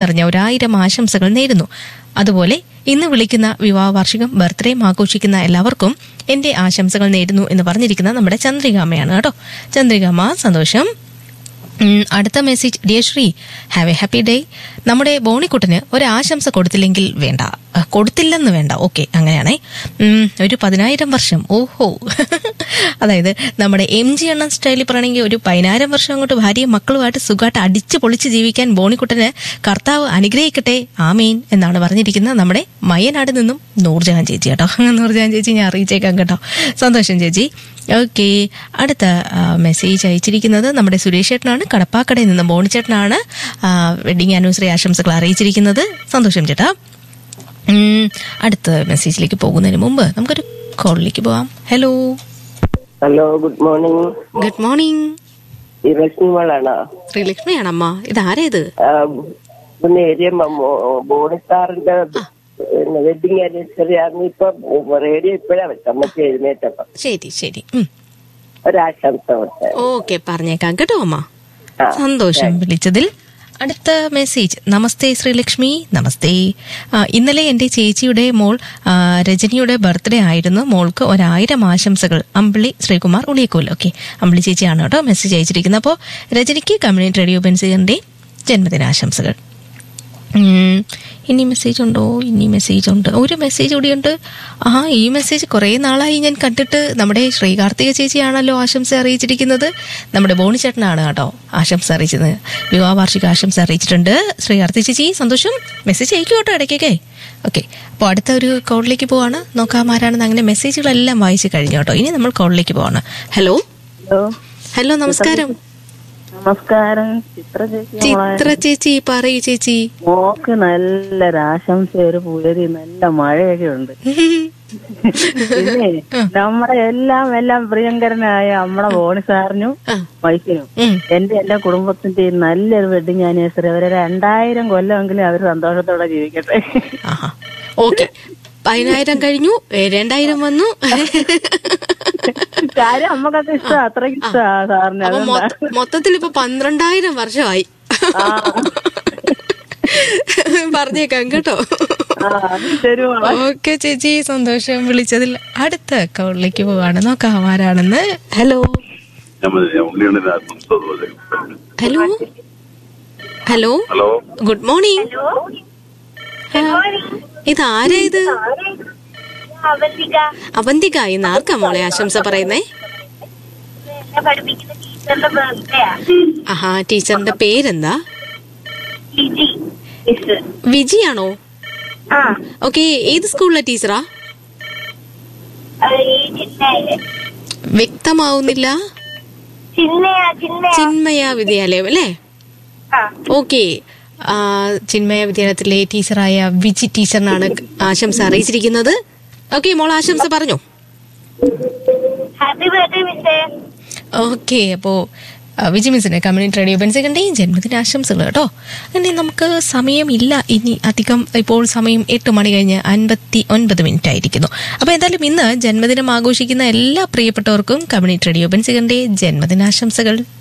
നിറഞ്ഞ ഒരായിരം ആശംസകൾ നേരുന്നു അതുപോലെ ഇന്ന് വിളിക്കുന്ന വിവാഹ വാർഷികം ബർത്ത്ഡേയും ആഘോഷിക്കുന്ന എല്ലാവർക്കും എന്റെ ആശംസകൾ നേരുന്നു എന്ന് പറഞ്ഞിരിക്കുന്ന നമ്മുടെ ചന്ദ്രികാമ്മയാണ് കേട്ടോ ചന്ദ്രികാമ്മ സന്തോഷം ഉം, അടുത്ത message dear Sree have a happy day നമ്മുടെ ബോണിക്കുട്ടന് ഒരു ആശംസ കൊടുത്തില്ലെങ്കിൽ വേണ്ട അഹ്, കൊടുത്തില്ലെന്ന് വേണ്ട ഓക്കെ അങ്ങനെയാണേ ഉം, ഒരു പതിനായിരം വർഷം ഓഹോ അതായത് നമ്മുടെ എം ജി അണ്ണൻ സ്റ്റൈലിൽ പറയണമെങ്കിൽ ഒരു പതിനായിരം വർഷം അങ്ങോട്ട് ഭാര്യയും മക്കളുമായിട്ട് സുഖമായിട്ട് അടിച്ചു പൊളിച്ച് ജീവിക്കാൻ ബോണിക്കുട്ടന് കർത്താവ് അനുഗ്രഹിക്കട്ടെ ആമീൻ എന്നാണ് പറഞ്ഞിരിക്കുന്നത് നമ്മുടെ മയനാട് നിന്നും നൂർജഹാൻ ചേച്ചി കേട്ടോ നൂർജഹാൻ ചേച്ചി ഞാൻ അറിയിച്ചേക്കാം കേട്ടോ സന്തോഷം ചേച്ചി ഓക്കെ അടുത്ത മെസ്സേജ് അയച്ചിരിക്കുന്നത് നമ്മുടെ സുരേഷ് ചേട്ടനാണ് കടപ്പാക്കടയിൽ നിന്ന് ബോണിച്ചേട്ടനാണ് വെഡിങ് ആനിവേഴ്സറി ആശംസകൾ അറിയിച്ചിരിക്കുന്നത് സന്തോഷം ചേട്ടാ ഉം, അടുത്ത മെസ്സേജിലേക്ക് പോകുന്നതിന് മുമ്പ് നമുക്കൊരു കോളിലേക്ക് പോവാം hello hello good morning good morning ഈ റശ്മിമോളാണോ ശ്രീലക്ഷ്മിയാണമ്മ ഇതാരാ ഇത് പിന്നെ ഏരിയ ബോണിസാറിന്റെ വെഡിങ് ആനിവേഴ്സറി ആണ് ഇപ്പൊ റേഡിയോ ഇപ്പഴാ വെച്ച അമ്മക്ക് എഴുന്നേറ്റപ്പം ശരി ശരി ഉം. ഒരാശംസ കൊടുത്ത ഓക്കെ പറഞ്ഞേക്കാം കേട്ടോ അമ്മ ആ, സന്തോഷം വിളിച്ചതിൽ അടുത്ത മെസ്സേജ് നമസ്തേ ശ്രീലക്ഷ്മി നമസ്തേ ആ, ഇന്നലെ എന്റെ ചേച്ചിയുടെ മോൾ ആ, രജനിയുടെ ബർത്ത്ഡേ ആയിരുന്നു മോൾക്ക് ഒരായിരം ആശംസകൾ അമ്പിളി ശ്രീകുമാർ ഉളിയക്കോൽ ഓക്കെ അമ്പിളി ചേച്ചിയാണ് കേട്ടോ മെസ്സേജ് അയച്ചിരിക്കുന്നത് അപ്പോൾ രജനിക്ക് കമ്മ്യൂണിറ്റി റേഡിയോ ബെൻസിന്റെ ജന്മദിനാശംസകൾ ഉം, ഇനി മെസ്സേജ് ഉണ്ടോ ഇനി മെസ്സേജ് ഉണ്ട് ഒരു മെസ്സേജ് കൂടിയുണ്ട് ആ ഈ മെസ്സേജ് കുറേ നാളായി ഞാൻ കണ്ടിട്ട് നമ്മുടെ ശ്രീകാർത്തിക ചേച്ചിയാണല്ലോ ആശംസ അറിയിച്ചിരിക്കുന്നത് നമ്മുടെ ബോണിച്ചേട്ടനാണ് കേട്ടോ ആശംസ അറിയിച്ചത് വിവാഹ വാർഷിക ആശംസ അറിയിച്ചിട്ടുണ്ട് ശ്രീകാർത്തിക ചേച്ചി സന്തോഷം മെസ്സേജ് അയക്കും കേട്ടോ ഇടയ്ക്കൊക്കെ ഓക്കെ അപ്പോൾ അടുത്ത ഒരു കോളിലേക്ക് പോവാണ് നോക്കാം ആരാണെന്ന് അങ്ങനെ മെസ്സേജുകളെല്ലാം വായിച്ചു കഴിഞ്ഞു കേട്ടോ ഇനി നമ്മൾ കോളിലേക്ക് പോവാണ് ഹലോ ഹലോ ഹലോ നമസ്കാരം നമസ്കാരം ചിത്ര ചേച്ചി മോളെ. ചിത്ര ചേച്ചി പറയൂ ചേച്ചി മോക്ക് നല്ലൊരാശംസ ഒരു പുലരി നല്ല മഴയൊക്കെ ഉണ്ട് പിന്നെ നമ്മുടെ എല്ലാം എല്ലാം പ്രിയങ്കരനായ നമ്മുടെ ബോണി സാറിനും ആ. വൈഫിനും ഉം. എന്റെ എല്ലാ കുടുംബത്തിന്റെയും നല്ലൊരു വെഡിങ് ആനിവേഴ്സറി അവരെ രണ്ടായിരം കൊല്ലമെങ്കിലും അവർ സന്തോഷത്തോടെ ജീവിക്കട്ടെ ആഹാ ഓക്കെ പതിനായിരം കഴിഞ്ഞു ഏ, രണ്ടായിരം വന്നു കാര്യം അമ്മക്കൊക്കെ ഇഷ്ടം അത്രയ്ക്ക് ഇഷ്ടമാ സാറിന് അപ്പൊ അതുകൊണ്ടാ. മൊത്ത- മൊത്തത്തിൽ ഇപ്പൊ പന്ത്രണ്ടായിരം വർഷമായി ആ. പറഞ്ഞേക്കാം കേട്ടോ ആ, ശരി മോളെ. ഓക്കെ ചേച്ചി സന്തോഷം വിളിച്ചതിൽ അടുത്ത കോളിലേക്ക് പോവാണ് നോക്കാം ആരാണെന്ന് ഹലോ ഞാൻ മതി, ഞാൻ ഉണ്ണിയുണ്ണിനെ ആശംസ പോലെ. Hello hello hello good morning ഇത് ആരാ ഇത് അവന്തിക അവന്തിക ഇന്ന് ആർക്കാ മോളെ ആശംസ പറയുന്നേ എന്നെ പഠിപ്പിക്കുന്ന ടീച്ചറിന്റെ ബർത്ത്ഡേയാ ആഹാ ടീച്ചറിന്റെ പേരെന്താ ലിജി മിസ് വിജിയാണോ ആ ഓക്കെ ഏത് സ്കൂളിലെ ടീച്ചറാ അത് ഈ ചിന്നയില് വ്യക്തമാവുന്നില്ല ചിന്നയാ ചിന്നയാ ചിന്മയ വിദ്യാലയം അല്ലേ ആ ഓക്കെ ചിന്മയ വിദ്യാലയത്തിലെ ടീച്ചറായ വിജി ടീച്ചറിനാണ് ആശംസ അറിയിച്ചിരിക്കുന്നത് ഓക്കെ മോൾ ആശംസ പറഞ്ഞു ഹാപ്പി ബർത്ത്ഡേ മിസ്സേ ഓക്കെ അപ്പോ ആ, വിജി മിസ്സിന് കമ്മ്യൂണിറ്റി റേഡിയോ ബെൻസികന്റെയും ജന്മദിനാശംസകൾ കേട്ടോ ഇനി നമുക്ക് സമയമില്ല ഇനി അധികം ഇപ്പോൾ സമയം എട്ട് മണി കഴിഞ്ഞ് അൻപത്തി ഒൻപത് മിനിറ്റ് ആയിരിക്കുന്നു അപ്പൊ എന്തായാലും ഇന്ന് ജന്മദിനം ആഘോഷിക്കുന്ന എല്ലാ പ്രിയപ്പെട്ടവർക്കും കമ്മ്യൂണിറ്റി റേഡിയോ ബെൻസികന്റെ ജന്മദിനാശംസകൾ